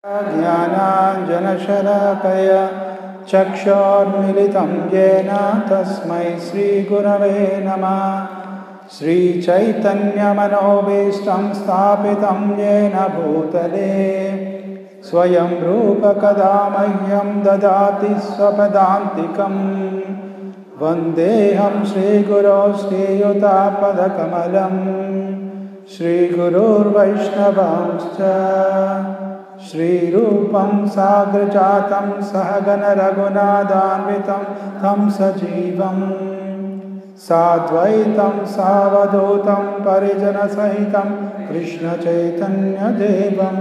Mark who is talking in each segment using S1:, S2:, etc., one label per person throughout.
S1: ज्ञानाञ्जनशलाकय चक्षोर्मिलितं येन तस्मै श्रीगुरवे नमः श्रीचैतन्यमनोभीष्टं स्थापितं येन भूतले स्वयं रूपकदा मह्यं ददाति स्वपदान्तिकम् वन्देऽहं श्रीगुरो श्रीयुतापदकमलं श्रीगुरुर्वैष्णवांश्च श्रीरूपं साग्रजातं सहगणरघुनादान्वितं तं सजीवं साद्वैतं सावधूतं परिजनसहितं कृष्णचैतन्यदेवम्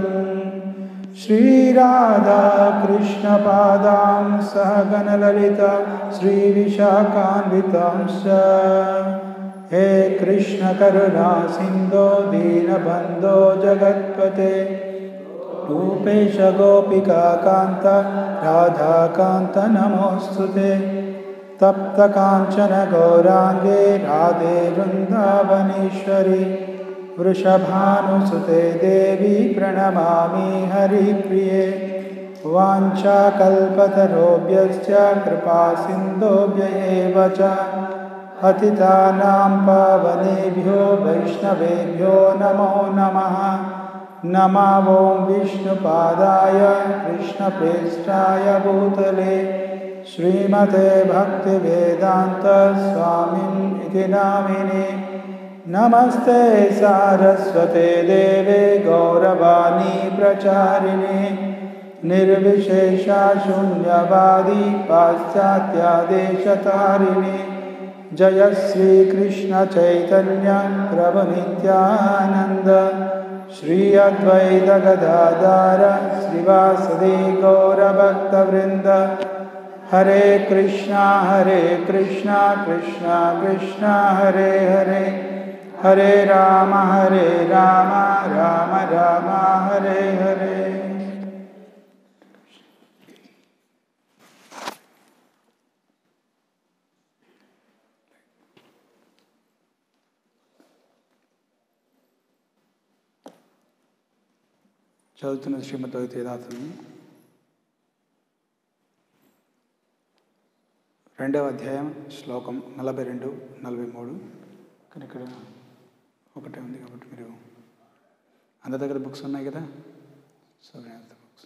S1: श्रीराधाकृष्णपादां सहगणललिता श्रीविशाखान्वितांश्च हे कृष्णकरुणा सिन्धो दीनबन्धो जगत्पते रूपेश गोपिकान्त राधाकान्त नमोऽस्तु ते तप्तकाञ्चन गौराङ्गे राधे वृन्दावनेश्वरी वृषभानुसुते देवी प्रणमामि हरिप्रिये वाञ्छाकल्पतरोभ्यश्च कृपासिन्धोभ्य एव च पतितानां पावनेभ्यो वैष्णवेभ्यो नमो नमः नमो विष्णुपादाय कृष्णप्रेष्ठाय भूतले श्रीमते भक्तिवेदान्तस्वामिन् इति नामिने नमस्ते सारस्वते देवे गौरवाणी प्रचारिणे निर्विशेषशून्यवादी पाश्चात्यादेशतारिणे जय श्रीकृष्णचैतन्य प्रभुनित्यानन्द श्री अद्वैतगदाधार श्रीवासदि गौरभक्तवृन्द हरे कृष्णा हरे कृष्णा कृष्णा कृष्णा हरे हरे हरे राम हरे राम राम राम हरे हरे చదువుతున్న శ్రీమద్ వేదాతుని రెండవ అధ్యాయం శ్లోకం నలభై రెండు నలభై మూడు కానీ ఇక్కడ ఒకటే ఉంది కాబట్టి మీరు అందరి దగ్గర బుక్స్ ఉన్నాయి కదా సో బుక్స్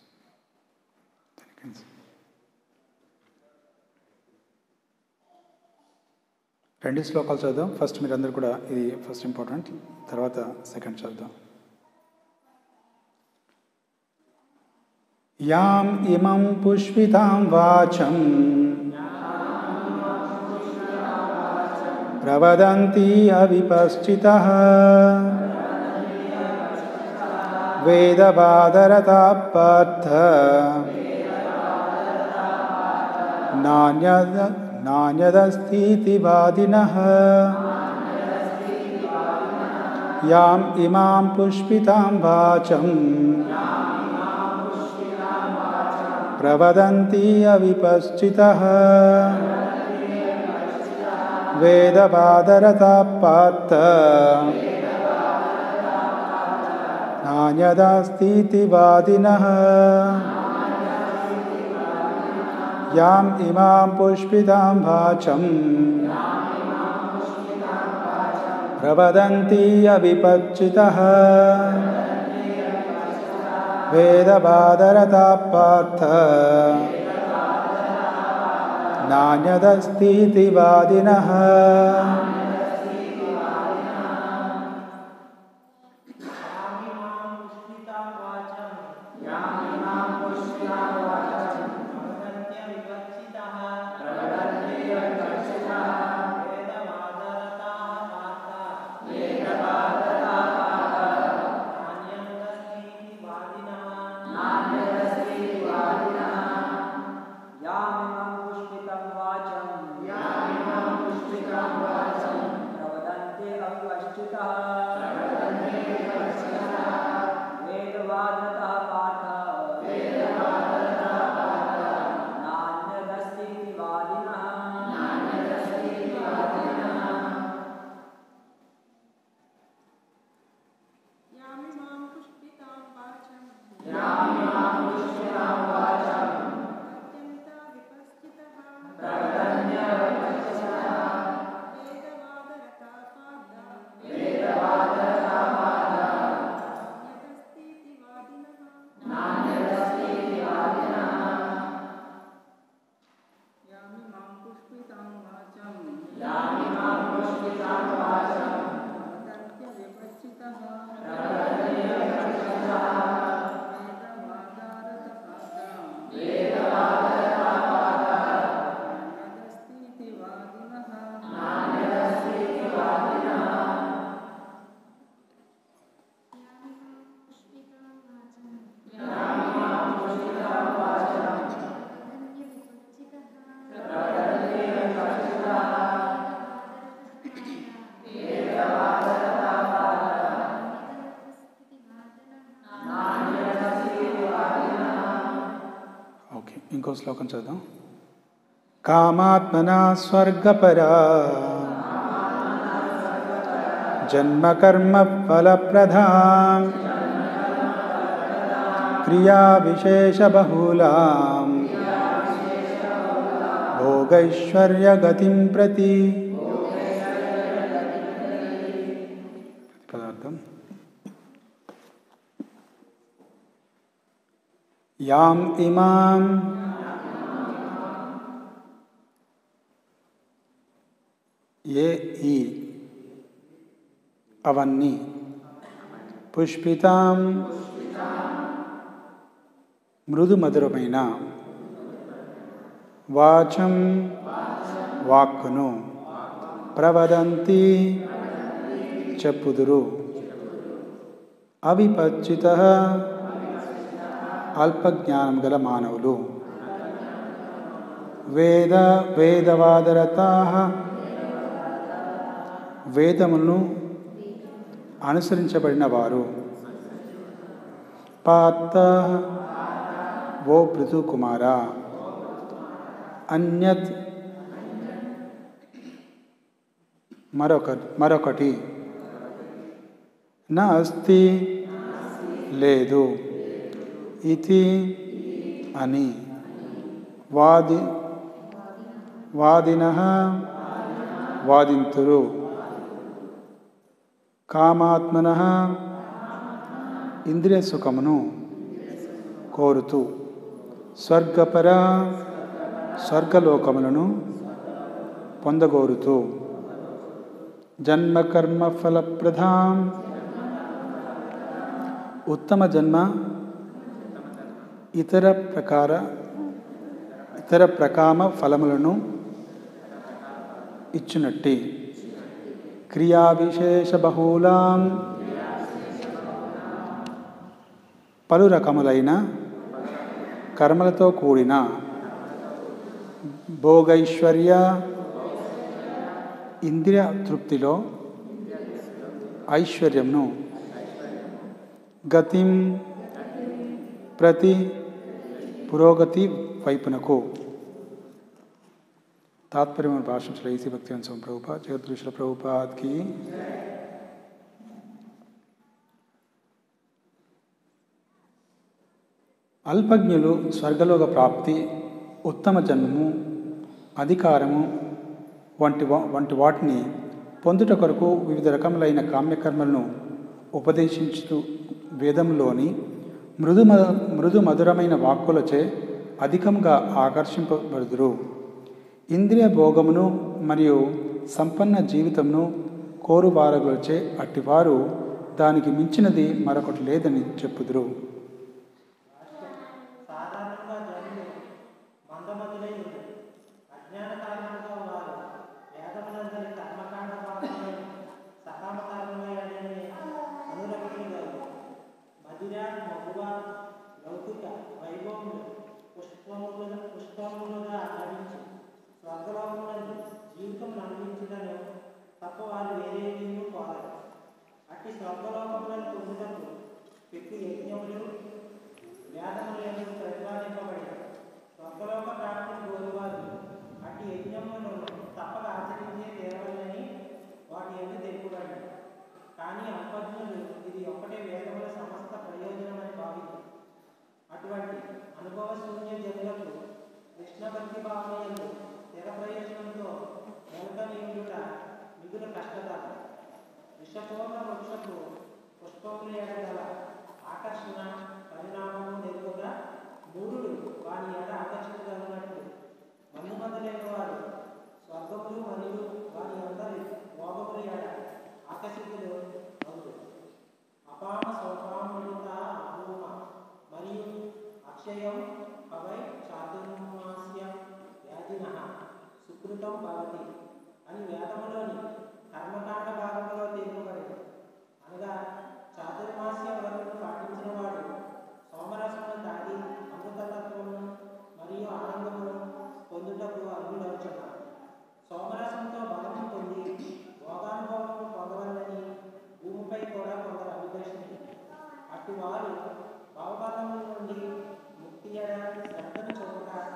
S1: రెండు శ్లోకాలు చదువుదాం ఫస్ట్ మీరు అందరు కూడా ఇది ఫస్ట్ ఇంపార్టెంట్ తర్వాత సెకండ్ చదువుదాం యాం ఇమం పుష్పితాం వాచం ప్రవదంతి అవిపశ్చితः వేదబాదరతా పార్థ నాణ్యద నాణ్యదస్तीति వాదినः యాం ఇమాం పుష్పితాం వాచం ప్రవదంతి అవిపశ్చితः వేదబాదరతా పార్థ నాణ్యదాస్तीति వాదినः యాం ఇమాం పుష్పితాం వాచం ప్రవదంతి అవిపచ్చితः వేదబాదరతా పార్థ నాణ్యదస్तीति వాదినः
S2: यामिमां पुष्पितां वाचं
S1: ఇంకో శ్లోకం చదుదాం కామాత్మనా స్వర్గపరా జన్మకర్మ ఫలప్రదా క్రియా విశేషబహుళాం భోగైశ్వర్యగతిం ప్రతి పదార్థం యాం ఇమాం ఏ ఈ అవన్నీ పుష్పితాం మృదు మధురమైన వాచం వాక్కును ప్రవదంతి చెప్పుదురు అవిపచ్చిత అల్పజ్ఞానం గల మానవులు వేద వేదవాదరతా వేదములను అనుసరించబడిన వారు పాత ఓ పృథు కుమార అన్యత్ మరొక మరొకటి నా అస్తి లేదు ఇది అని వాది వాదిన వాదింతురు కామాత్మన ఇంద్రియ సుఖమును కోరుతూ స్వర్గపర స్వర్గలోకములను పొందగోరుతూ జన్మకర్మ ఫలప్రదాం ఉత్తమ జన్మ ఇతర ప్రకార ఇతర ప్రకామ ఫలములను ఇచ్చినట్టి క్రియా విశేష బహుళాం పలు రకములైన కర్మలతో కూడిన భోగైశ్వర్య ఇంద్రియ తృప్తిలో ఐశ్వర్యంను గతిం ప్రతి పురోగతి వైపునకు తాత్పర్యమైన భాషించిన ఈసీ భక్తి వంశం ప్రభుపా జగద్గురుషుల ప్రభుపాద్కి అల్పజ్ఞులు స్వర్గలోక ప్రాప్తి ఉత్తమ జన్మము అధికారము వంటి వా- వంటి వాటిని పొందుట కొరకు వివిధ రకములైన కామ్యకర్మలను ఉపదేశించుతూ వేదంలోని మృదు మ- మృదు మధురమైన వాక్కులచే అధికంగా ఆకర్షింపబడుదురు ఇంద్రియ భోగమును మరియు సంపన్న జీవితంను కోరువారగులచే అట్టివారు దానికి మించినది మరొకటి లేదని చెప్పుదురు
S2: సాధారణంగా జనులు మందమతులై ఉంది అజ్ఞాన కారణంగా వారు వేదములందరి కర్మకాండ భాగంలో సకామకారణమయ్యాడని అనురక్తులు మదిర మగువ లౌకిక వైభవములు పుష్పముల పుష్పములుగా ధరించి స్వర్గలోకములను జీవితం అనుభవించడను తప్ప వారు వేరే ఏమీ కోరరు అట్టి స్వర్గలోకములను పొందుటకు పెట్టి యజ్ఞములు వేదములను ప్రతిపాదింపబడిన స్వర్గలోక ప్రాప్తిని కోరువారు అట్టి యజ్ఞములను తప్పక ఆచరించే తీరవలని వాటి ఎందుకు తెలుపబడింది కానీ అల్పజ్ఞులు ఇది ఒక్కటే వేదముల సమస్త ప్రయోజనమని భావించారు అటువంటి అనుభవ శూన్య జనులకు కృష్ణ భక్తి భావనయందు స్థిర ప్రయోజనంతో నెలకనీయుట మిగుల కష్టతరం విషపూర్ణ వృక్షపు పుష్పముల ఎడగల ఆకర్షణ పరిణామము నెరుగుగా మూఢుడు వాని ఎడ ఆకర్షించగలిగినట్లు మన్ను మొదలైన వారు స్వర్గములు మరియు వాని అందరి భోగముల ఎడ ఆకర్షితులు అవుతారు అపామ స్వపామృత ఆభూమ మరియు అక్షయం అవై చాతుర్మాస్య వ్యాధిన సుకృతం భవతి అని వేదములోని కర్మకాండ భాగంలో తెలుపబడింది అనగా చాతుర్మాస్య వ్రతము పాటించిన వాడు సోమరసమును తాగి అమృతతత్వమును మరియు ఆనందమును పొందుటకు అర్హుడవుచున్నాడు సోమరసంతో బలము పొంది భోగానుభవము పొందవాలని భూమిపై కూడా కొందరు అభిదర్శించారు అటు వారు భావబలము నుండి ముక్తి ఎడ శ్రద్ధను చూపక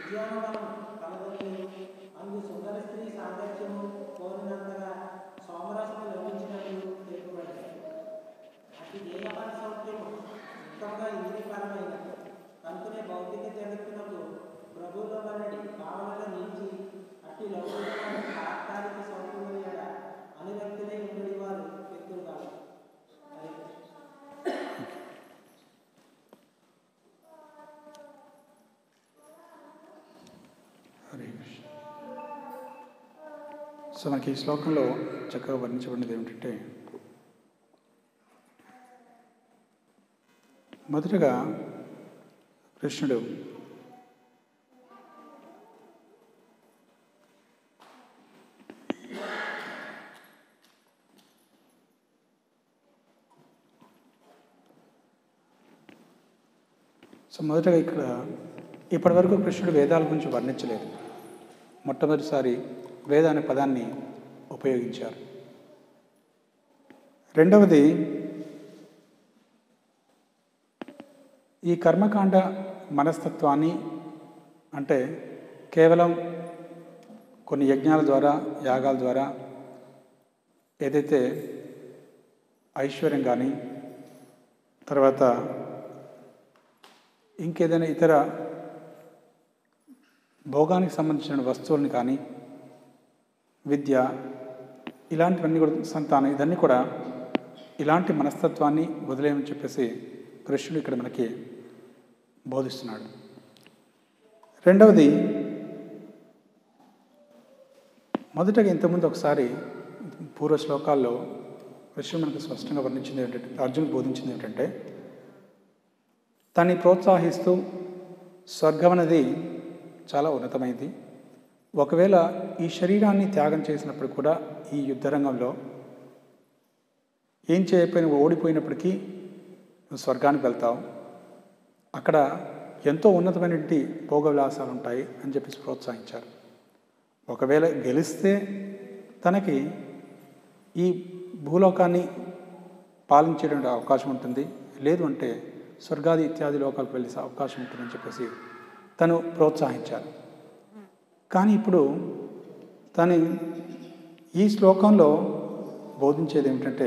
S2: ఉద్యానవనం కలదొచ్చు అందు సుందర స్త్రీ సాంగత్యము కోరినంతగా సోమరసము లభించినట్లు తెలుపబడింది అతి దేహపర సౌఖ్యము ఉత్తమంగా ఇంద్రియపరమైనది కనుకనే భౌతిక జగత్తునకు ప్రభువుల వలటి భావనగా నిలిచి అట్టి లౌకికమైన తాత్కాలిక సౌఖ్యముల ఎడ అనురక్తులై ఉండేది వారు వ్యక్తులు కాదు హరే కృష్ణ.
S1: హరే కృష్ణ సో మనకి ఈ శ్లోకంలో చక్కగా వర్ణించబడినది ఏమిటంటే మొదటగా కృష్ణుడు సో మొదటగా ఇక్కడ ఇప్పటివరకు కృష్ణుడు వేదాల గురించి వర్ణించలేదు మొట్టమొదటిసారి వేద అనే పదాన్ని ఉపయోగించారు రెండవది ఈ కర్మకాండ మనస్తత్వాన్ని అంటే కేవలం కొన్ని యజ్ఞాల ద్వారా యాగాల ద్వారా ఏదైతే ఐశ్వర్యం కానీ తర్వాత ఇంకేదైనా ఇతర భోగానికి సంబంధించిన వస్తువులను కానీ విద్య ఇలాంటివన్నీ కూడా సంతానం ఇదన్నీ కూడా ఇలాంటి మనస్తత్వాన్ని వదిలేయమని చెప్పేసి కృష్ణుడు ఇక్కడ మనకి బోధిస్తున్నాడు రెండవది మొదటగా ఇంతకుముందు ఒకసారి పూర్వ శ్లోకాల్లో కృష్ణుడు మనకు స్పష్టంగా వర్ణించింది ఏంటంటే అర్జునుడు బోధించింది ఏంటంటే తన్ని ప్రోత్సహిస్తూ స్వర్గం అనేది చాలా ఉన్నతమైంది ఒకవేళ ఈ శరీరాన్ని త్యాగం చేసినప్పుడు కూడా ఈ యుద్ధరంగంలో ఏం చేయకపోయినా ఓడిపోయినప్పటికీ నువ్వు స్వర్గానికి వెళ్తావు అక్కడ ఎంతో ఉన్నతమైనటువంటి భోగ విలాసాలు ఉంటాయి అని చెప్పేసి ప్రోత్సహించారు ఒకవేళ గెలిస్తే తనకి ఈ భూలోకాన్ని పాలించేటువంటి అవకాశం ఉంటుంది లేదు అంటే స్వర్గాది ఇత్యాది లోకాలకు వెళ్ళే అవకాశం ఉంటుందని చెప్పేసి తను ప్రోత్సహించారు కానీ ఇప్పుడు తను ఈ శ్లోకంలో బోధించేది ఏమిటంటే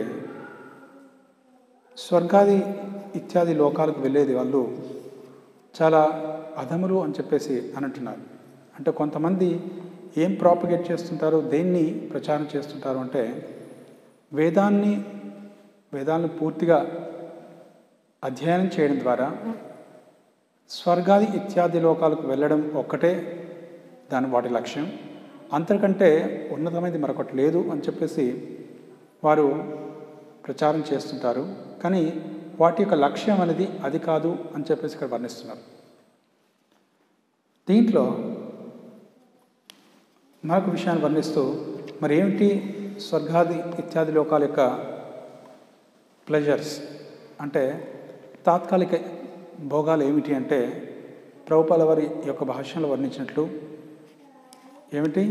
S1: స్వర్గాది ఇత్యాది లోకాలకు వెళ్ళేది వాళ్ళు చాలా అధములు అని చెప్పేసి అని అంటున్నారు అంటే కొంతమంది ఏం ప్రాపగేట్ చేస్తుంటారు దేన్ని ప్రచారం చేస్తుంటారు అంటే వేదాన్ని వేదాలను పూర్తిగా అధ్యయనం చేయడం ద్వారా స్వర్గాది ఇత్యాది లోకాలకు వెళ్ళడం ఒక్కటే దాని వాటి లక్ష్యం అంతకంటే ఉన్నతమైనది మరొకటి లేదు అని చెప్పేసి వారు ప్రచారం చేస్తుంటారు కానీ వాటి యొక్క లక్ష్యం అనేది అది కాదు అని చెప్పేసి ఇక్కడ వర్ణిస్తున్నారు దీంట్లో మరొక విషయాన్ని వర్ణిస్తూ మరి ఏమిటి స్వర్గాది ఇత్యాది లోకాల యొక్క ప్లెజర్స్ అంటే తాత్కాలిక భోగాలు ఏమిటి అంటే ప్రభుపాల వారి యొక్క భాషలో వర్ణించినట్లు ఏమిటి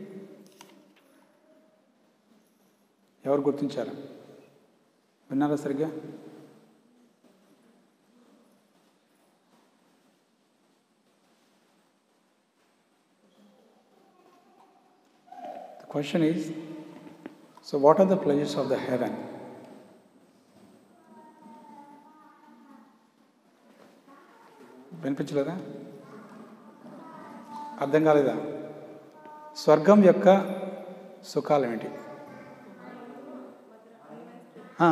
S1: ఎవరు గుర్తించారు విన్నారా సరిగ్గా The question is so, what are the pleasures of the heaven? వినిపించలేదా అర్థం కాలేదా స్వర్గం యొక్క సుఖాలు ఏమిటి ఆ?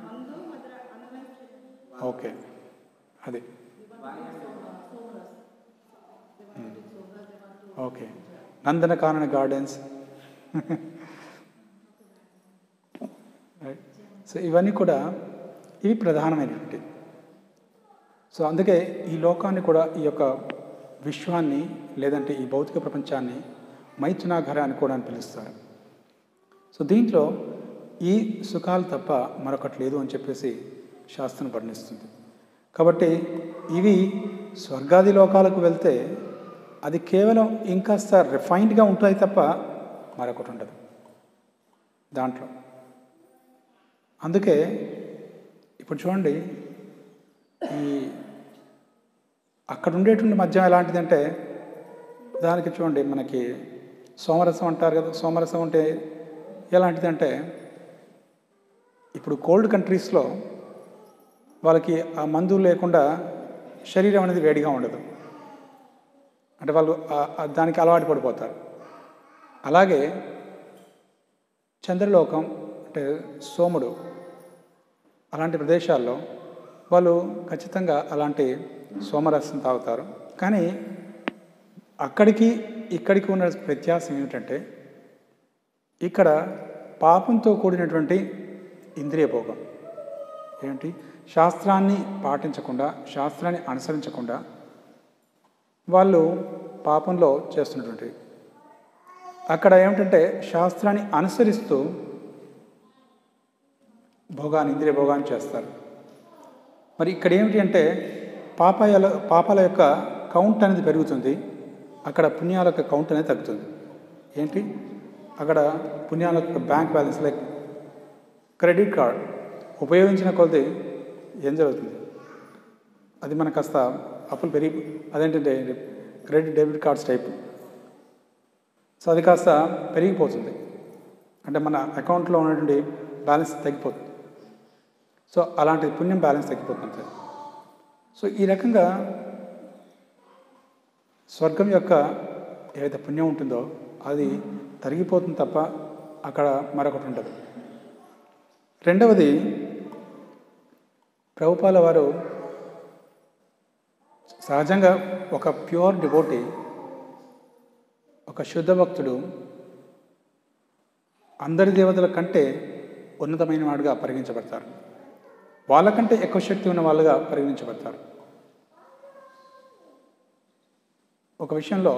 S1: ఓకే అది మ్మ్. Okay Nandankanan gardens right so ఇవన్నీ కూడా ఇవి ప్రధానమైనటువంటి సో అందుకే ఈ లోకాన్ని కూడా ఈ యొక్క విశ్వాన్ని లేదంటే ఈ భౌతిక ప్రపంచాన్ని మైథునాఘర అని కూడా అని పిలుస్తారు సో దీంట్లో ఈ సుఖాలు తప్ప మరొకటి లేదు అని చెప్పేసి శాస్త్రం వర్ణిస్తుంది కాబట్టి ఇవి స్వర్గాది లోకాలకు వెళ్తే అది కేవలం ఇంకాస్త రిఫైన్డ్గా ఉంటాయి తప్ప మరొకటి ఉండదు దాంట్లో అందుకే ఇప్పుడు చూడండి ఈ అక్కడ ఉండేటువంటి మద్యం ఎలాంటిదంటే దానికి చూడండి మనకి సోమరసం అంటారు కదా సోమరసం అంటే ఎలాంటిది అంటే ఇప్పుడు కోల్డ్ కంట్రీస్లో వాళ్ళకి ఆ మందు లేకుండా శరీరం అనేది వేడిగా ఉండదు అంటే వాళ్ళు ఆ- ఆ దానికి అలవాటు పడిపోతారు అలాగే చంద్రలోకం అంటే సోముడు అలాంటి ప్రదేశాల్లో వాళ్ళు ఖచ్చితంగా అలాంటి సోమరసం తాగుతారు కానీ అక్కడికి ఇక్కడికి ఉన్న వ్యత్యాసం ఏమిటంటే ఇక్కడ పాపంతో కూడినటువంటి ఇంద్రియ భోగం ఏంటి శాస్త్రాన్ని పాటించకుండా శాస్త్రాన్ని అనుసరించకుండా వాళ్ళు పాపంలో చేస్తున్నటువంటి అక్కడ ఏమిటంటే శాస్త్రాన్ని అనుసరిస్తూ భోగాన్ని ఇంద్రియ భోగాన్ని చేస్తారు మరి ఇక్కడ ఏమిటి అంటే పాపాల పాపాల యొక్క కౌంట్ అనేది పెరుగుతుంది అక్కడ పుణ్యాల యొక్క కౌంట్ అనేది తగ్గుతుంది ఏంటి అక్కడ పుణ్యాల యొక్క bank balance like credit card ఉపయోగించిన కొలది ఏం జరుగుతుంది అది మనకు కాస్త అప్పులు పెరిగి అదేంటంటే credit debit cards type so అది కాస్త పెరిగిపోతుంది అంటే మన అకౌంట్లో ఉన్నటువంటి బ్యాలెన్స్ తగ్గిపోతుంది సో అలాంటి పుణ్యం బ్యాలెన్స్ తగ్గిపోతుంది సో ఈ రకంగా స్వర్గం యొక్క ఏదైతే పుణ్యం ఉంటుందో అది తరిగిపోతుంది తప్ప అక్కడ మరొకటి ఉండదు రెండవది ప్రభుపాల వారు సహజంగా ఒక ప్యూర్ డివోటీ ఒక శుద్ధ భక్తుడు అందరి దేవతల కంటే ఉన్నతమైన వాడుగా పరిగణించబడతారు వాళ్ళకంటే ఎక్కువ శక్తి ఉన్న వాళ్ళుగా పరిగణించబడతారు ఒక విషయంలో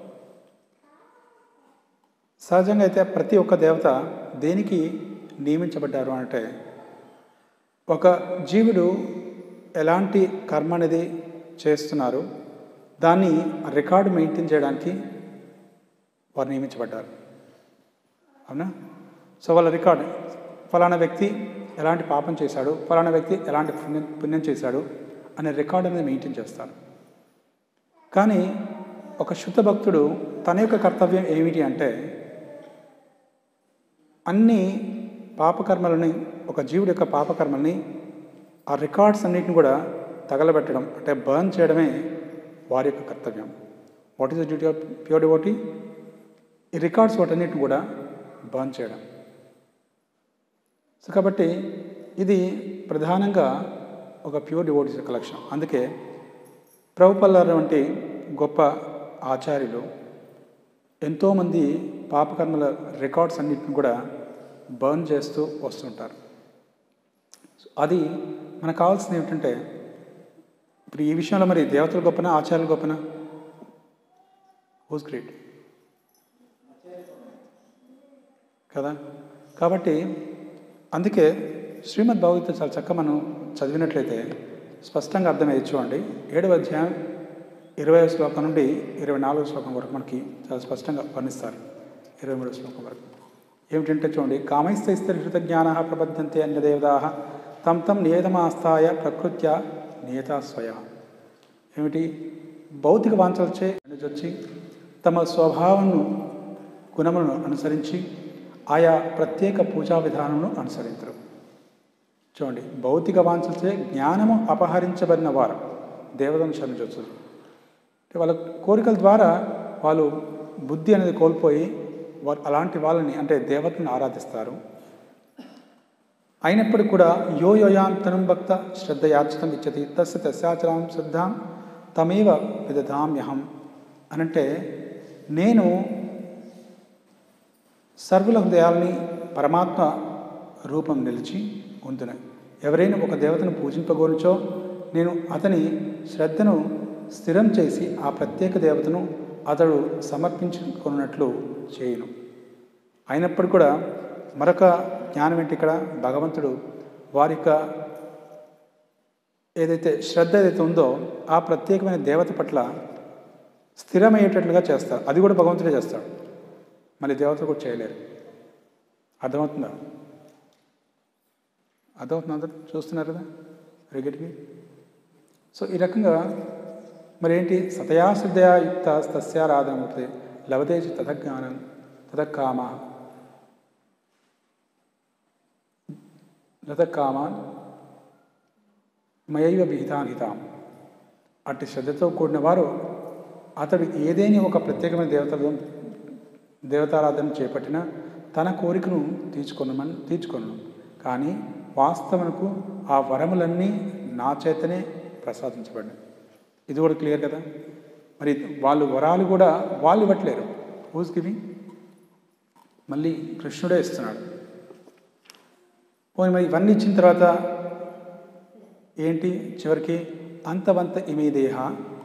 S1: సహజంగా అయితే ప్రతి ఒక్క దేవత దేనికి నియమించబడ్డారు అంటే ఒక జీవుడు ఎలాంటి కర్మ అనేది చేస్తున్నారు దాన్ని రికార్డు మెయింటైన్ చేయడానికి వారు నియమించబడ్డారు అవునా సో వాళ్ళ రికార్డు ఫలానా వ్యక్తి ఎలాంటి పాపం చేశాడు ఫలానా వ్యక్తి ఎలాంటి పుణ్యం పుణ్యం చేశాడు అనే రికార్డు అనేది మెయింటైన్ చేస్తారు కానీ ఒక శుద్ధ భక్తుడు తన యొక్క కర్తవ్యం ఏమిటి అంటే అన్ని పాపకర్మలని ఒక జీవుడి యొక్క పాపకర్మల్ని ఆ రికార్డ్స్ అన్నిటిని కూడా తగలబెట్టడం అంటే బర్న్ చేయడమే వారి యొక్క కర్తవ్యం what is the duty of pure devotee ఈ రికార్డ్స్ వాటన్నిటిని కూడా బర్న్ చేయడం సో కాబట్టి ఇది ప్రధానంగా ఒక ప్యూర్ డివోటీస్ యొక్క లక్ష్యం అందుకే ప్రభుపల్లారు వంటి గొప్ప ఆచార్యులు ఎంతోమంది పాపకర్మల రికార్డ్స్ అన్నిటిని కూడా బర్న్ చేస్తూ వస్తుంటారు సో అది మనకు కావాల్సింది ఏమిటంటే ఇప్పుడు ఈ విషయంలో మరి దేవతలు గొప్పనా ఆచార్యులు గొప్పనా హూస్ గ్రేట్ కదా కాబట్టి అందుకే శ్రీమద్ భగవద్గీత చాలా చక్కగా మనం చదివినట్లయితే స్పష్టంగా అర్థమయ్యే చూడండి ఏడవ అధ్యాయం ఇరవై శ్లోకం నుండి ఇరవై నాలుగు శ్లోకం వరకు మనకి చాలా స్పష్టంగా వర్ణిస్తారు ఇరవై మూడో శ్లోకం వరకు ఏమిటంటే చూడండి కామైస్థైస్థ జ్ఞాన ప్రబద్ధంతే అన్యదేవదా తం తం నియతమాస్తాయ ప్రకృత్య నియతా స్వయ ఏమిటి భౌతిక వాంఛలచే వచ్చి తమ స్వభావమును గుణములను అనుసరించి ఆయా ప్రత్యేక పూజా విధానమును అనుసరించరు చూడండి భౌతిక వాంఛలచే జ్ఞానము అపహరించబడిన వారు దేవతను శరణించవచ్చు అంటే వాళ్ళ కోరికల ద్వారా వాళ్ళు బుద్ధి అనేది కోల్పోయి వారు అలాంటి వాళ్ళని అంటే దేవతను ఆరాధిస్తారు అయినప్పటికీ కూడా యో యోయాంతనం భక్త శ్రద్ధయాచితం ఇచ్చతి తస్య తస్యాచరాం శ్రద్ధాం తమేవ విదధామ్యహం అనంటే నేను సర్వుల హృదయాల్ని పరమాత్మ రూపం నిలిచి ఉందున ఎవరైనా ఒక దేవతను పూజింపగోరుచో నేను అతని శ్రద్ధను స్థిరం చేసి ఆ ప్రత్యేక దేవతను అతడు సమర్పించుకున్నట్లు చేయను అయినప్పటికీ కూడా మరొక జ్ఞానం ఏంటి ఇక్కడ భగవంతుడు వారి యొక్క ఏదైతే శ్రద్ధ ఏదైతే ఉందో ఆ ప్రత్యేకమైన దేవత పట్ల స్థిరమయ్యేటట్లుగా చేస్తారు అది కూడా భగవంతుడే చేస్తాడు మళ్ళీ దేవతలు కూడా చేయలేరు అర్థమవుతుందా అర్థమవుతుందా అందరూ చూస్తున్నారు కదా రెగటివి సో ఈ రకంగా మరి ఏంటి సతయా శ్రద్ధయా యుక్త తస్యారాధనముతే లవదేచి తదజ్ఞానం తదకామ తదకామాన్ మయైవ విహితానితాం అట్టి శ్రద్ధతో కూడిన వారు అతడు ఏదేని ఒక ప్రత్యేకమైన దేవతలు దేవతారాధన చేపట్టిన తన కోరికను తీర్చుకొనమని తీర్చుకొను కానీ వాస్తవనకు ఆ వరములన్నీ నా చేతనే ప్రసాదించబడినాయి ఇది కూడా క్లియర్ కదా మరి వాళ్ళు వరాలు కూడా వాళ్ళు ఇవ్వట్లేరు హూస్ గివింగ్ మళ్ళీ కృష్ణుడే ఇస్తున్నాడు పోనీ మరి ఇవన్నీ ఇచ్చిన తర్వాత ఏంటి చివరికి అంతవంత ఇమే దేహ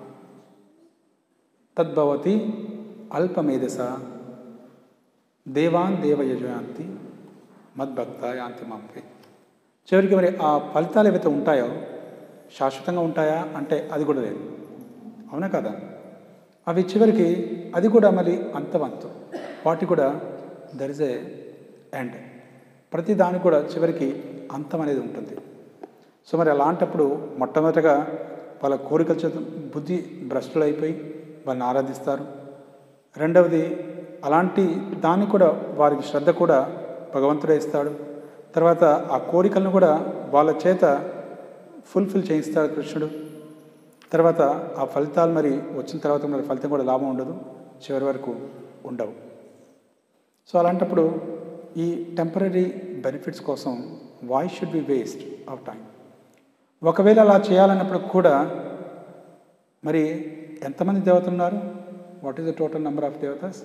S1: తద్భవతి అల్పమేధస దేవాన్ దేవయజయాంతి మద్భక్త యాంతి మాంపి చివరికి మరి ఆ ఫలితాలు ఏవైతే ఉంటాయో శాశ్వతంగా ఉంటాయా అంటే అది కూడా లేదు అవునా కదా అవి చివరికి అది కూడా మరి అంతవంతు వాటి కూడా దర్ ఇస్ ఏ ఎండ్ ప్రతి దానికి కూడా చివరికి అంతం అనేది ఉంటుంది సో మరి అలాంటప్పుడు మొట్టమొదటగా వాళ్ళ కోరికల చేత బుద్ధి భ్రష్టులైపోయి వాళ్ళని ఆరాధిస్తారు రెండవది అలాంటి దాన్ని కూడా వారికి శ్రద్ధ కూడా భగవంతుడే ఇస్తాడు తర్వాత ఆ కోరికలను కూడా వాళ్ళ చేత ఫుల్ఫిల్ చేయిస్తాడు కృష్ణుడు తర్వాత ఆ ఫలితాలు మరి వచ్చిన తర్వాత మరి ఫలితం కూడా లాభం ఉండదు చివరి వరకు ఉండవు సో అలాంటప్పుడు ఈ టెంపరీ బెనిఫిట్స్ కోసం why should be waste of time ఒకవేళ అలా చేయాలన్నప్పుడు కూడా మరి ఎంతమంది దేవతలు ఉన్నారు what is the total number of devatas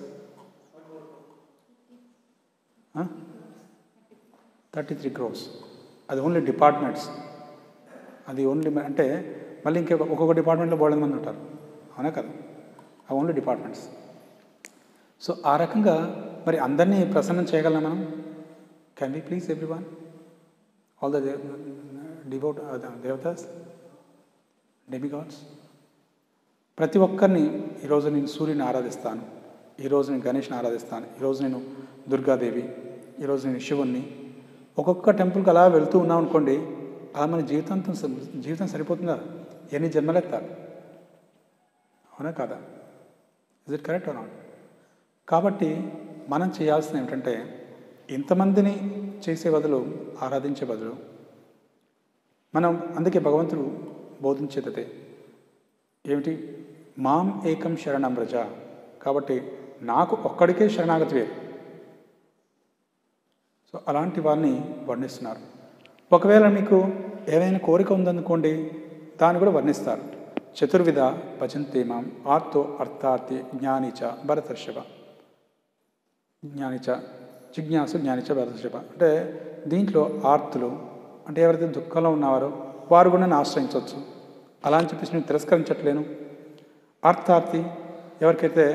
S1: thirty three crores అది ఓన్లీ డిపార్ట్మెంట్స్ అది ఓన్లీ అంటే మళ్ళీ ఇంకే ఒక్కొక్క డిపార్ట్మెంట్లో బోళ మంది ఉంటారు అవునా కదా ఆ ఓన్లీ డిపార్ట్మెంట్స్ సో ఆ రకంగా మరి అందరినీ ప్రసన్నం చేయగలం మనం can we please every one all the devote devatas demigods ప్రతి ఒక్కరిని ఈరోజు నేను సూర్యుని ఆరాధిస్తాను ఈరోజు నేను గణేష్ని ఆరాధిస్తాను ఈరోజు నేను దుర్గాదేవి ఈరోజు నేను శివుణ్ణి ఒక్కొక్క టెంపుల్కి అలా వెళ్తూ ఉన్నాం అనుకోండి అలా మన జీవితాంతం జీవితం సరిపోతుందా ఎన్ని జన్మలెత్తాలి అవునా కాదా ఇజ్ ఇట్ కరెక్ట్ నాట్ కాబట్టి మనం చేయాల్సింది ఏమిటంటే ఇంతమందిని చేసే బదులు ఆరాధించే బదులు మనం అందుకే భగవంతుడు బోధించేదే ఏమిటి మాం ఏకం శరణం రజ కాబట్టి నాకు ఒక్కడికే శరణాగతి వేరు సో అలాంటి వారిని వర్ణిస్తున్నారు ఒకవేళ మీకు ఏదైనా కోరిక ఉందనుకోండి దాన్ని కూడా వర్ణిస్తారు చతుర్విధ భజంతే మాం ఆర్తో అర్థార్థి జ్ఞానిచ భరతర్షభ జ్ఞానిచ జిజ్ఞాసు జ్ఞానిచ భరతర్షభ అంటే దీంట్లో ఆర్తులు అంటే ఎవరైతే దుఃఖంలో ఉన్నారో వారు కూడా నన్ను ఆశ్రయించవచ్చు అలా అని చెప్పేసి నేను తిరస్కరించట్లేను అర్థార్థి ఎవరికైతే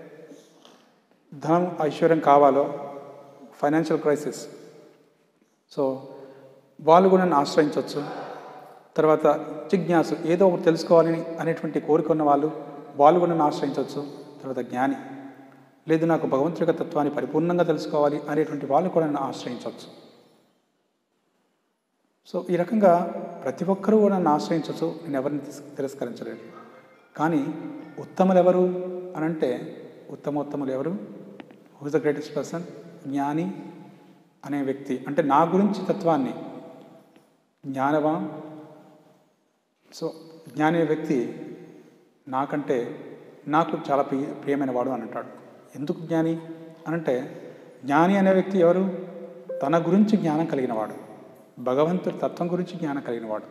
S1: ధనం ఐశ్వర్యం కావాలో ఫైనాన్షియల్ క్రైసిస్ సో వాళ్ళు కూడా నన్ను ఆశ్రయించవచ్చు తర్వాత జిజ్ఞాసు ఏదో ఒకటి తెలుసుకోవాలని అనేటువంటి కోరిక ఉన్న వాళ్ళు వాళ్ళు కూడా నన్ను ఆశ్రయించవచ్చు తర్వాత జ్ఞాని లేదు నాకు భగవంతుడి యొక్క తత్వాన్ని పరిపూర్ణంగా తెలుసుకోవాలి అనేటువంటి వాళ్ళు కూడా నన్ను ఆశ్రయించవచ్చు సో ఈ రకంగా ప్రతి ఒక్కరూ కూడా నన్ను ఆశ్రయించవచ్చు నేను ఎవరిని తిస్- తిరస్కరించలేదు కానీ ఉత్తములు ఎవరు అని అంటే ఉత్తమోత్తములు ఎవరు who is the greatest person జ్ఞాని అనే వ్యక్తి అంటే నా గురించి తత్వాన్ని జ్ఞానవా సో జ్ఞాని అనే వ్యక్తి నాకంటే నాకు చాలా ప్రియ ప్రియమైన వాడు అని అంటాడు ఎందుకు జ్ఞాని అనంటే జ్ఞాని అనే వ్యక్తి ఎవరు తన గురించి జ్ఞానం కలిగిన వాడు భగవంతుడి తత్వం గురించి జ్ఞానం కలిగిన వాడు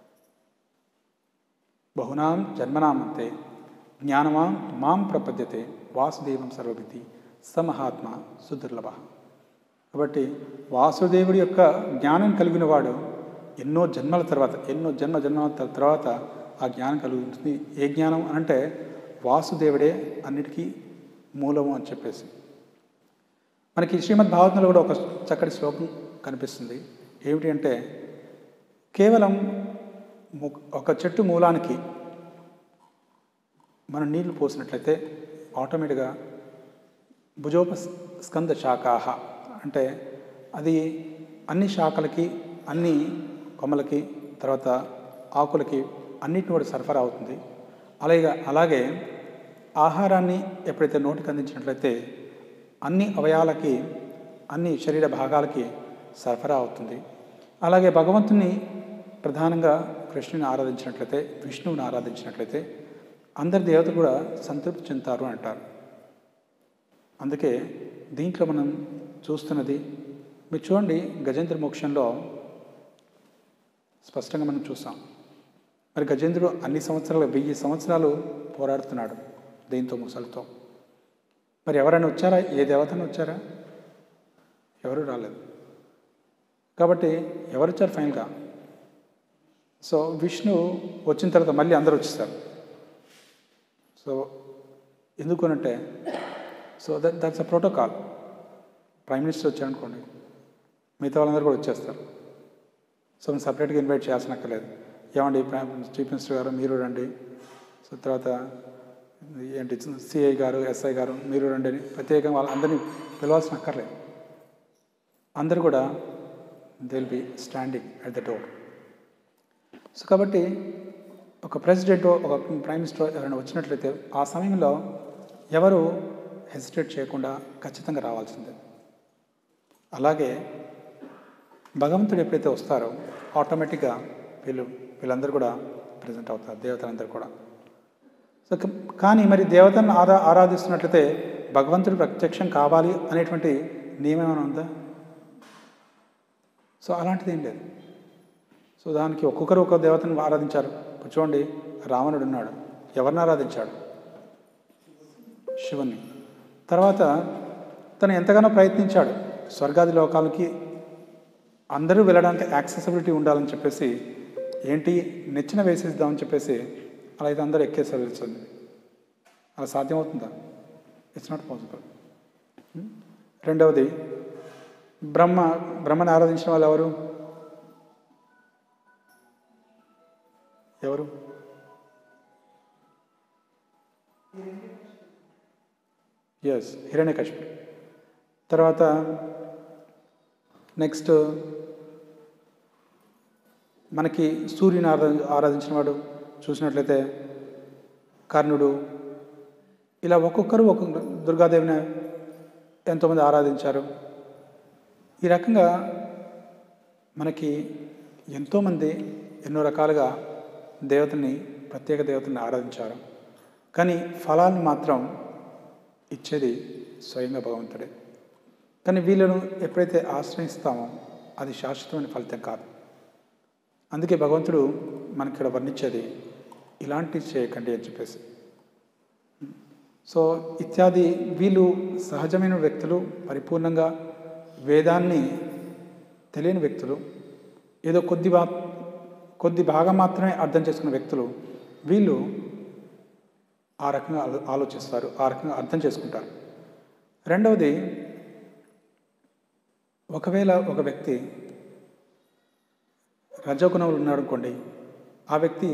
S1: బహునాం జన్మనామంతే జ్ఞానమాం మాం ప్రపద్యతే వాసుదేవం సర్వవిధి సమహాత్మ సుదుర్లభ కాబట్టి వాసుదేవుడి యొక్క జ్ఞానం కలిగిన వాడు ఎన్నో జన్మల తర్వాత ఎన్నో జన్మ జన్మల త- తర్వాత ఆ జ్ఞానం కలుగుతుంది ఏ జ్ఞానం అంటే వాసుదేవుడే అన్నిటికీ మూలము అని చెప్పేసి మనకి శ్రీమద్ భాగవతంలో కూడా ఒక చక్కటి శ్లోకం కనిపిస్తుంది ఏమిటి అంటే కేవలం ము- ఒక చెట్టు మూలానికి మనం నీళ్లు పోసినట్లయితే ఆటోమేటిక్గా భుజోప స్కంద శాఖాహ అంటే అది అన్ని శాఖలకి అన్ని కొమ్మలకి తర్వాత ఆకులకి అన్నిటిని కూడా సరఫరా అవుతుంది అలాగే అలాగే ఆహారాన్ని ఎప్పుడైతే నోటికి అందించినట్లయితే అన్ని అవయాలకి అన్ని శరీర భాగాలకి సరఫరా అవుతుంది అలాగే భగవంతుని ప్రధానంగా కృష్ణుని ఆరాధించినట్లయితే విష్ణువుని ఆరాధించినట్లయితే అందరి దేవతలు కూడా సంతృప్తి చెందుతారు అంటారు అందుకే దీంట్లో మనం చూస్తున్నది మీరు చూడండి గజేంద్ర మోక్షంలో స్పష్టంగా మనం చూసాం మరి గజేంద్రుడు అన్ని సంవత్సరాలు వెయ్యి సంవత్సరాలు పోరాడుతున్నాడు దీంతో ముసలితో మరి ఎవరైనా వచ్చారా ఏ దేవతను వచ్చారా ఎవరు రాలేదు కాబట్టి ఎవరు వచ్చారు ఫైనల్గా సో విష్ణు వచ్చిన తర్వాత మళ్ళీ అందరూ వచ్చేసారు సో ఎందుకు అనంటే so that that's a protocol prime minister వచ్చారనుకోండి మిగతా వాళ్ళందరూ కూడా వచ్చేస్తారు సో మనం సపరేట్గా ఇన్వైట్ చేయాల్సిన అక్కర్లేదు ఏమండి ప్రైమ్ చీఫ్ మినిస్టర్ గారు మీరు రండి సో తర్వాత ఏంటి సిఐ గారు ఎస్ఐ గారు మీరు రండి అని ప్రత్యేకంగా వాళ్ళందరినీ పిలవాల్సిన అక్కర్లేదు అందరూ కూడా will be standing at the door so కాబట్టి ఒక ప్రెసిడెంట్ ఒక ప్రైమ్ మినిస్టర్ ఎవరైనా వచ్చినట్లయితే ఆ సమయంలో ఎవరు హెసిటేట్ చేయకుండా ఖచ్చితంగా రావాల్సిందే అలాగే భగవంతుడు ఎప్పుడైతే వస్తారో ఆటోమేటిక్గా వీళ్ళు వీళ్ళందరూ కూడా ప్రజెంట్ అవుతారు దేవతలందరూ కూడా సో క- కానీ మరి దేవతను ఆరా ఆరాధిస్తున్నట్లయితే భగవంతుడు ప్రత్యక్షం కావాలి అనేటువంటి నియమం ఏమైనా ఉందా సో అలాంటిది ఏం లేదు సో దానికి ఒక్కొక్కరు ఒక్కొక్క దేవతను ఆరాధించారు ఇప్పుడు చూడండి రావణుడు ఉన్నాడు ఎవరిని ఆరాధించాడు శివుని తర్వాత తను ఎంతగానో ప్రయత్నించాడు స్వర్గాది లోకాలకి అందరూ వెళ్ళడానికి యాక్సెసిబిలిటీ ఉండాలని చెప్పేసి ఏంటి నెచ్చిన వేసేద్దామని చెప్పేసి అలా అయితే అందరూ ఎక్కేసి వెళ్తుంది అలా సాధ్యమవుతుందా ఇట్స్ నాట్ పాసిబుల్ రెండవది బ్రహ్మ బ్రహ్మని ఆరాధించిన వాళ్ళు ఎవరు ఎవరు ఎస్ హిరణ్యకశిపుడు తర్వాత నెక్స్ట్ మనకి సూర్యుని ఆరా ఆరాధించిన వాడు చూసినట్లయితే కర్ణుడు ఇలా ఒక్కొక్కరు ఒక్కొక్క దుర్గాదేవిని ఎంతోమంది ఆరాధించారు ఈ రకంగా మనకి ఎంతోమంది ఎన్నో రకాలుగా దేవతల్ని ప్రత్యేక దేవతల్ని ఆరాధించారు కానీ ఫలాన్ని మాత్రం ఇచ్చేది స్వయంగా భగవంతుడే కానీ వీళ్ళను ఎప్పుడైతే ఆశ్రయిస్తామో అది శాశ్వతమైన ఫలితం కాదు అందుకే భగవంతుడు మనకి ఇక్కడ వర్ణించేది ఇలాంటివి చేయకండి అని చెప్పేసి సో ఇత్యాది వీళ్ళు సహజమైన వ్యక్తులు పరిపూర్ణంగా వేదాన్ని తెలియని వ్యక్తులు ఏదో కొద్ది భా కొద్ది భాగం మాత్రమే అర్థం చేసుకున్న వ్యక్తులు వీళ్ళు ఆ రకంగా ఆలో- ఆలోచిస్తారు ఆ రకంగా అర్థం చేసుకుంటారు రెండవది ఒకవేళ ఒక వ్యక్తి రజోగుణంలో ఉన్నాడు అనుకోండి ఆ వ్యక్తి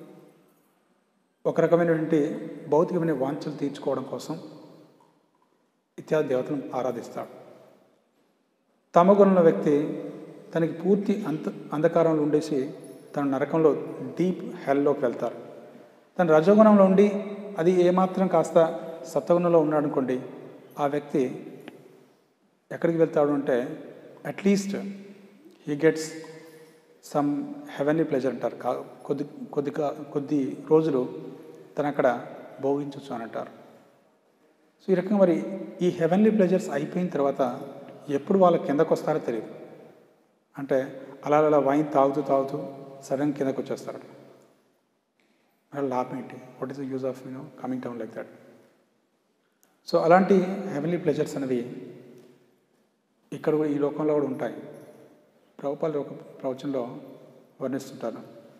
S1: ఒక రకమైనటువంటి భౌతికమైన వాంఛలు తీర్చుకోవడం కోసం ఇత్యాది దేవతలను ఆరాధిస్తాడు తమ గుణంలో వ్యక్తి తనకి పూర్తి అంత అంధకారంలో ఉండేసి తన నరకంలో డీప్ హెల్లోకి వెళ్తారు తన రజోగుణంలో ఉండి అది ఏమాత్రం కాస్త సత్వగుణంలో ఉన్నాడు అనుకోండి ఆ వ్యక్తి ఎక్కడికి వెళ్తాడు అంటే at least he gets some heavenly pleasure అంటారు కా కొద్ది కొద్ది కా- కొద్ది రోజులు తను అక్కడ భోగించవచ్చు అని అంటారు సో ఈ రకంగా మరి ఈ హెవెన్లీ ప్లెజర్స్ అయిపోయిన తర్వాత ఎప్పుడు వాళ్ళ కిందకు వస్తారో తెలియదు అంటే అలా అలా వైన్ తాగుతూ తాగుతూ సడన్ కిందకు వచ్చేస్తారు అలా లాభం ఏంటి what is the use of you know coming down like that so అలాంటి హెవెన్లీ ప్లెజర్స్ అనేవి ఇక్కడ కూడా ఈ లోకంలో కూడా ఉంటాయి ప్రభుపాలు ఒక ప్రవచనంలో వర్ణిస్తుంటారు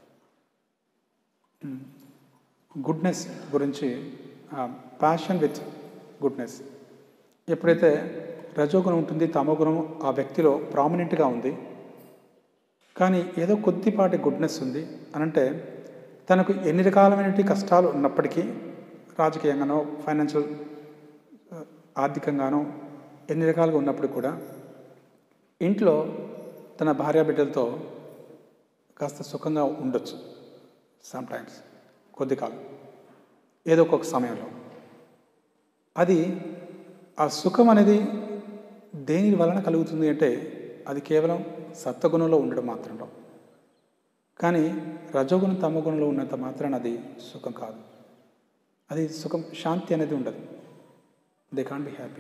S1: గుడ్నెస్ గురించి ప్యాషన్ విత్ గుడ్నెస్ ఎప్పుడైతే రజోగుణం ఉంటుంది తమోగుణం ఆ వ్యక్తిలో ప్రామినెంట్గా ఉంది కానీ ఏదో కొద్దిపాటి గుడ్నెస్ ఉంది అనంటే తనకు ఎన్ని రకాలమైనటువంటి కష్టాలు ఉన్నప్పటికీ రాజకీయంగానో ఫైనాన్షియల్ ఆర్థికంగానో ఎన్ని రకాలుగా ఉన్నప్పుడు కూడా ఇంట్లో తన భార్య బిడ్డలతో కాస్త సుఖంగా ఉండొచ్చు సమ్ టైమ్స్ కొద్ది కాలం ఏదో ఒక సమయంలో అది ఆ సుఖం అనేది దేని వలన కలుగుతుంది అంటే అది కేవలం సత్వగుణంలో ఉండడం మాత్రంలో కానీ రజోగుణం తమగుణంలో ఉన్నంత మాత్రాన అది సుఖం కాదు అది సుఖం శాంతి అనేది ఉండదు they can be happy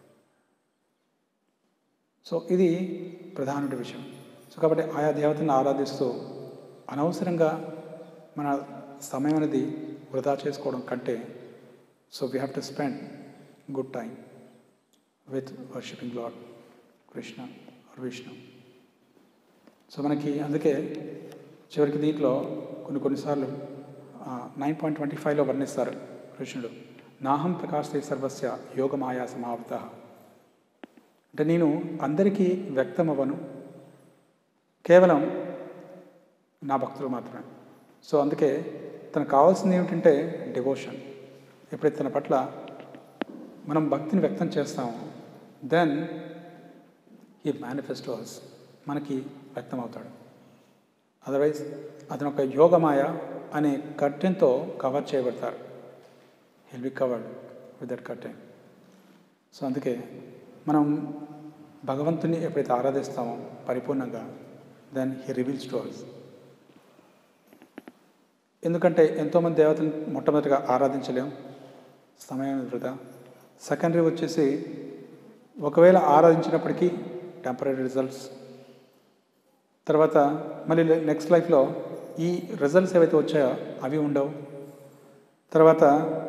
S1: so ఇది ప్రధానమైన విషయం సో కాబట్టి ఆయా దేవతలను ఆరాధిస్తూ అనవసరంగా మన సమయం అనేది వృధా చేసుకోవడం కంటే so we have to spend good time with worshipping lord Krishna or Vishnu so మనకి అందుకే చివరికి దీంట్లో కొన్ని కొన్నిసార్లు నైన్ పాయింట్ ట్వంటీ ఫైవ్లో వర్ణిస్తారు కృష్ణుడు నాహం ప్రకాశే సర్వస్య యోగమాయా సమావృత అంటే నేను అందరికీ వ్యక్తమవ్వను కేవలం నా భక్తులు మాత్రమే సో అందుకే తనకు కావాల్సింది ఏమిటంటే డివోషన్ ఎప్పుడైతే తన పట్ల మనం భక్తిని వ్యక్తం చేస్తామో దెన్ ఈ మేనిఫెస్టోస్ మనకి వ్యక్తం అవుతాడు అదర్వైజ్ అతను ఒక యోగమాయ అనే కర్టెన్తో కవర్ చేయబడతారు he'll be covered with that curtain so అందుకే మనం భగవంతుని ఎప్పుడైతే ఆరాధిస్తామో పరిపూర్ణంగా then he reveals to us ఎందుకంటే ఎంతోమంది దేవతలను మొట్టమొదటిగా ఆరాధించలేం సమయం వృధా సెకండరీ వచ్చేసి ఒకవేళ ఆరాధించినప్పటికీ టెంపరీ రిజల్ట్స్ తర్వాత మళ్ళీ నెక్స్ట్ లైఫ్లో ఈ రిజల్ట్స్ ఏవైతే వచ్చాయో అవి ఉండవు తర్వాత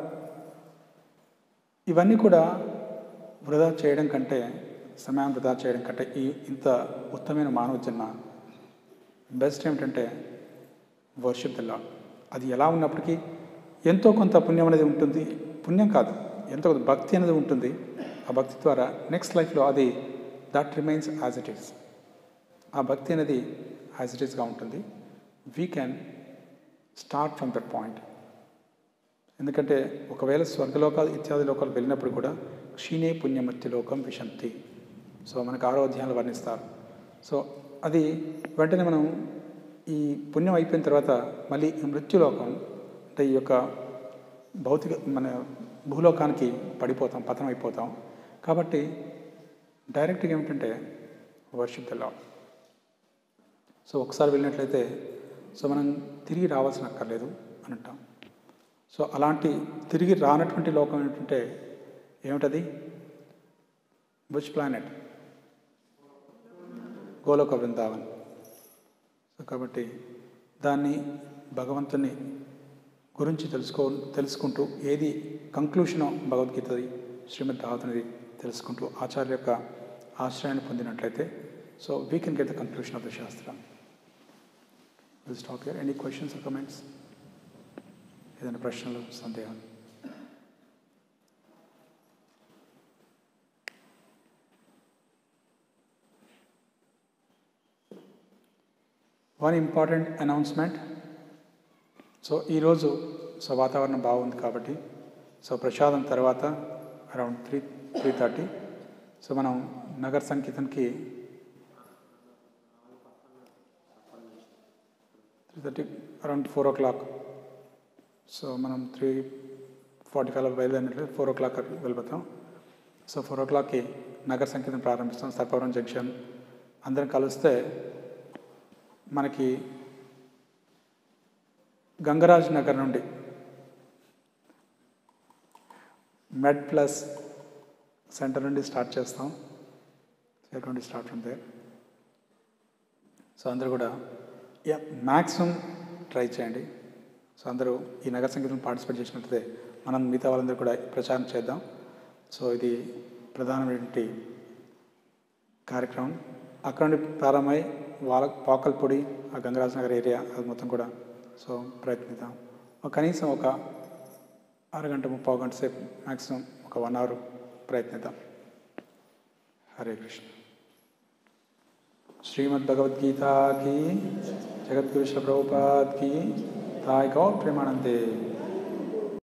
S1: ఇవన్నీ కూడా వృధా చేయడం కంటే సమయం వృధా చేయడం కంటే ఈ ఇంత ఉత్తమైన మానవ జన్మ బెస్ట్ ఏమిటంటే వర్షిప్ ద లాడ్ అది ఎలా ఉన్నప్పటికీ ఎంతో కొంత పుణ్యం అనేది ఉంటుంది పుణ్యం కాదు ఎంతో కొంత భక్తి అనేది ఉంటుంది ఆ భక్తి ద్వారా నెక్స్ట్ లైఫ్లో అది that remains as it is ఆ భక్తి అనేది యాజ్ ఇట్ ఈస్గా ఉంటుంది we can start from that point ఎందుకంటే ఒకవేళ స్వర్గలోకాలు ఇత్యాది లోకాలు వెళ్ళినప్పుడు కూడా క్షీణే పుణ్యమత్య లోకం విశంతి సో మనకు ఆరో అధ్యాయాలు వర్ణిస్తారు సో అది వెంటనే మనం ఈ పుణ్యం అయిపోయిన తర్వాత మళ్ళీ ఈ మృత్యులోకం అంటే ఈ యొక్క భౌతిక మన భూలోకానికి పడిపోతాం పతనం అయిపోతాం కాబట్టి డైరెక్ట్గా ఏమిటంటే వర్షిప్ ద లాడ్ సో ఒకసారి వెళ్ళినట్లయితే సో మనం తిరిగి రావాల్సిన అక్కర్లేదు అని అంటాం సో అలాంటి తిరిగి రానటువంటి లోకం ఏంటంటే ఏమిటది బుచ్ ప్లానెట్ గోలోక బృందావన్ సో కాబట్టి దాన్ని భగవంతుని గురించి తెలుసుకో తెలుసుకుంటూ ఏది కంక్లూషన్ భగవద్గీతది శ్రీమద్ భాగవతునిది తెలుసుకుంటూ ఆచార్య యొక్క ఆశ్రయాన్ని పొందినట్లయితే so we can get the conclusion of the శాస్త్రం will stop here any questions or comments ఏదైనా ప్రశ్నలు సందేహాలు వన్ ఇంపార్టెంట్ అనౌన్స్మెంట్ సో ఈరోజు సో వాతావరణం బాగుంది కాబట్టి సో ప్రసాదం తర్వాత around three three thirty so మనం నగర్ సంకీర్తనకి three thirty around four o'clock so మనం త్రీ ఫార్టీ ఫైవ్ బయలుదేరినట్లయితే ఫోర్ ఓ క్లాక్ వెళ్ళిపోతాం సో ఫోర్ ఓ క్లాక్కి నగర సంకీర్తన ప్రారంభిస్తాం సర్పవరం జంక్షన్ అందరం కలిస్తే మనకి గంగరాజ్ నగర్ నుండి మెడ్ ప్లస్ సెంటర్ నుండి స్టార్ట్ చేస్తాం నుండి స్టార్ట్ ఫ్రమ్ దేర్ సో అందరూ కూడా యా మ్యాక్సిమం ట్రై చేయండి సో అందరూ ఈ నగర సంగీతం పార్టిసిపేట్ చేసినట్లయితే మనం మిగతా వాళ్ళందరూ కూడా ప్రచారం చేద్దాం సో ఇది ప్రధానమైనటువంటి కార్యక్రమం అక్కడ నుండి ప్రారంభమై వాళ్ళ పాకల్పొడి ఆ గంగరాజ్ నగర్ ఏరియా అది మొత్తం కూడా సో ప్రయత్నిద్దాం ఒక కనీసం ఒక అరగంట ముప్పై గంట సేపు మ్యాక్సిమం ఒక వన్ అవర్ ప్రయత్నిద్దాం హరే కృష్ణ శ్రీమద్ భగవద్గీత की जगत गुरु प्रभुपाद की ताय गौ प्रेमानंदे